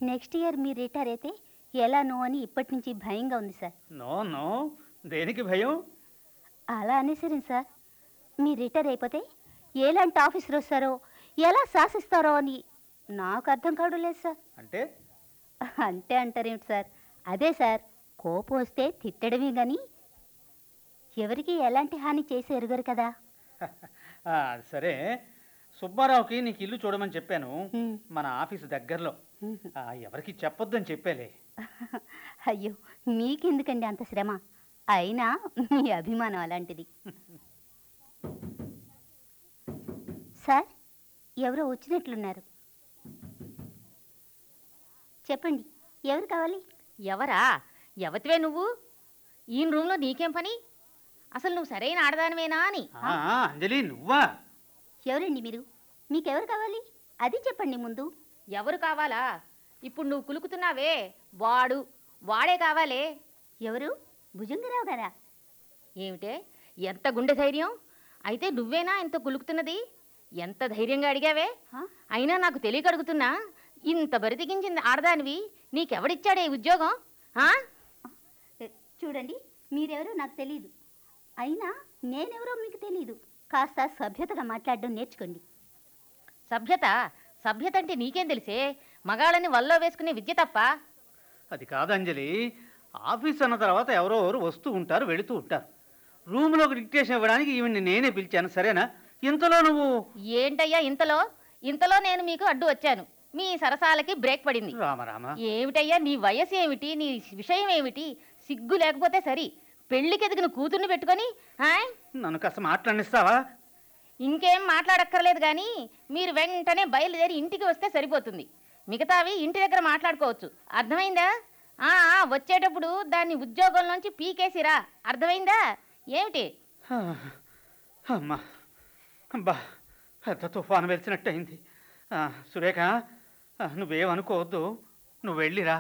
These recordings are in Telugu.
నెక్స్ట్ ఇయర్ మీరు రిటైర్ అయితే ఎలానో అని ఇప్పటి నుంచి భయంగా ఉంది సార్ నో నో దేనికి భయం అలా అనేసరింది సార్ మీరు రిటైర్ అయిపోతే ఎలాంటి ఆఫీసర్ వస్తారో ఎలా శాసిస్తారో అని నాకు అర్థం కావడం లేదు సార్ అంటే అంటే అంటారేమిటి సార్ అదే సార్ కోపం వస్తే తిట్టడమే కానీ ఎవరికి ఎలాంటి హాని చేసి ఎరుగరు కదా ఆ, సరే సుబ్బారావుకి నీకు ఇల్లు చూడమని చెప్పాను ఉమ్. మన ఆఫీస్ దగ్గరలో ఆ, ఎవరికి చెప్పొద్దని చెప్పాలే అయ్యో మీకెందుకండి అంత శ్రమ అయినా మీ అభిమానం అలాంటిది సార్ ఎవరో వచ్చినట్లున్నారు చెప్పండి ఎవరు కావాలి ఎవరా ఎవతివే నువ్వు ఈ రూమ్లో నీకేం పని అసలు నువ్వు సరైన ఆడదానివేనా అని ఆ, అంజలి నువ్వా ఎవరండి మీరు మీకెవరు కావాలి అది చెప్పండి ముందు ఎవరు కావాలా ఇప్పుడు నువ్వు కులుకుతున్నావే వాడు వాడే కావాలే ఎవరు భుజంగరావు గారా ఏమిటే ఎంత గుండె ధైర్యం అయితే నువ్వేనా ఇంత కులుకుతున్నది ఎంత ధైర్యంగా అడిగావే హా? అయినా నాకు తెలియక అడుగుతున్నా ఇంత బరితెగించింది ఆడదానివి నీకెవడిచ్చాడే ఈ ఉద్యోగం ఆ? ఎ, చూడండి మీరెవరో నాకు తెలియదు అయినా నేనెవరో మీకు తెలియదు కాస్త సభ్యతగా మాట్లాడడం నేర్చుకోండి సభ్యత సభ్యత అంటే నీకేం తెలిసే మగాళ్ళని వల్లో వేసుకునే విద్య తప్ప అది కాదు అంజలి ఆఫీస్ అన్న తర్వాత ఎవరో ఎవరు వస్తూ ఉంటారు వెళుతూ ఉంటారు రూమ్లోకి డిక్టేషన్ ఇవ్వడానికి ఈవిడ్ని నేనే పిలిచాను సరేనా ఇంతలో నువ్వు ఏంటయ్యా ఇంతలో ఇంతలో నేను మీకు అడ్డు వచ్చాను మీ సరసాలకి బ్రేక్ పడింది రామ రామ ఏమిటయ్యా నీ వయసు ఏమిటి నీ విషయం ఏమిటి సిగ్గు లేకపోతే సరి పెళ్లికి ఎదిగిన కూతుర్ని పెట్టుకొని ఆయ్ నన్ను కాస్త మాట్లాడిస్తావా ఇంకేం మాట్లాడక్కర్లేదు కానీ మీరు వెంటనే బయలుదేరి ఇంటికి వస్తే సరిపోతుంది మిగతావి ఇంటి దగ్గర మాట్లాడుకోవచ్చు అర్థమైందా ఆ, ఆ, వచ్చేటప్పుడు దాన్ని ఉద్యోగంలోంచి పీకేసిరా అర్థమైందా ఏమిటి హా, అమ్మా అబ్బా పెద్ద తుఫాను వెలిసినట్టయింది ఆ, సురేఖ ఆ, నువ్వేమనుకోవద్దు నువ్వు వెళ్ళిరా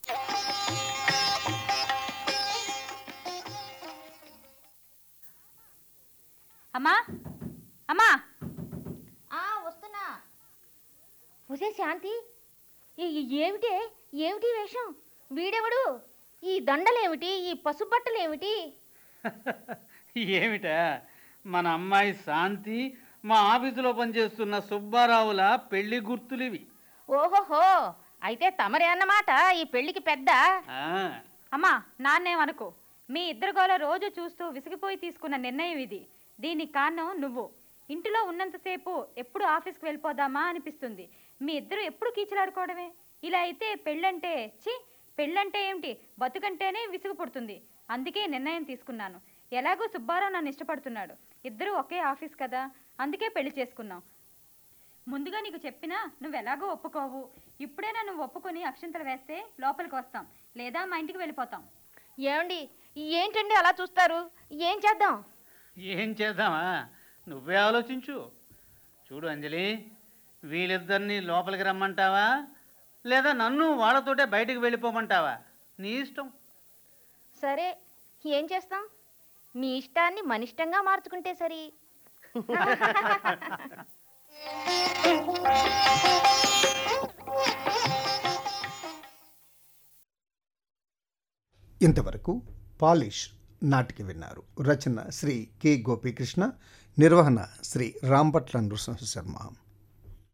అమ్మా అమ్మా ఆ వస్తున్నా ఒసే శాంతి ఈ- ఈ ఏమిటి ఏమిటి ఈ వేషం వీడెవడు ఈ దండలేమిటి ఈ పసుపు బట్టలేమిటి ఏమిటా మన అమ్మాయి శాంతి మా ఆఫీసులో పనిచేస్తున్న సుబ్బారావుల పెళ్లి గుర్తులివి ఓహోహో అయితే తమరే అన్నమాట ఈ పెళ్లికి పెద్ద ఆ, అమ్మా నాన్నేమనుకో మీ ఇద్దరు గోల రోజు చూస్తూ విసిగిపోయి తీసుకున్న నిర్ణయం ఇది దీనికి కారణం నువ్వు ఇంటిలో ఉన్నంతసేపు ఎప్పుడు ఆఫీస్కి వెళ్ళిపోదామా అనిపిస్తుంది మీ ఇద్దరు ఎప్పుడు కీచులాడుకోవడమే ఇలా అయితే పెళ్ళంటే చి పెళ్ళంటే ఏమిటి బతుకంటేనే విసుగు పుడుతుంది అందుకే నిర్ణయం తీసుకున్నాను ఎలాగో సుబ్బారావు నన్ను ఇష్టపడుతున్నాడు ఇద్దరు ఒకే ఆఫీస్ కదా అందుకే పెళ్లి చేసుకున్నాం ముందుగా నీకు చెప్పినా నువ్వు ఎలాగో ఒప్పుకోవు ఇప్పుడైనా నువ్వు ఒప్పుకొని అక్షంతలు వేస్తే లోపలికి వస్తాం లేదా మా ఇంటికి వెళ్ళిపోతాం ఏమండి ఏంటండి అలా చూస్తారు ఏం చేద్దాం ఏం చేద్దామా నువ్వే ఆలోచించు చూడు అంజలి వీళ్ళిద్దరిని లోపలికి రమ్మంటావా లేదా నన్ను వాళ్ళతోటే బయటికి వెళ్ళిపోమంటావా నీ ఇష్టం సరే ఏం చేస్తాం మీ ఇష్టాన్ని మనిష్టంగా మార్చుకుంటే సరి ఇంతవరకు పాలిష్ నాటిక విన్నారు రచన శ్రీ కె గోపీకృష్ణ నిర్వహణ శ్రీ రాంపట్ల నృసింహ శర్మ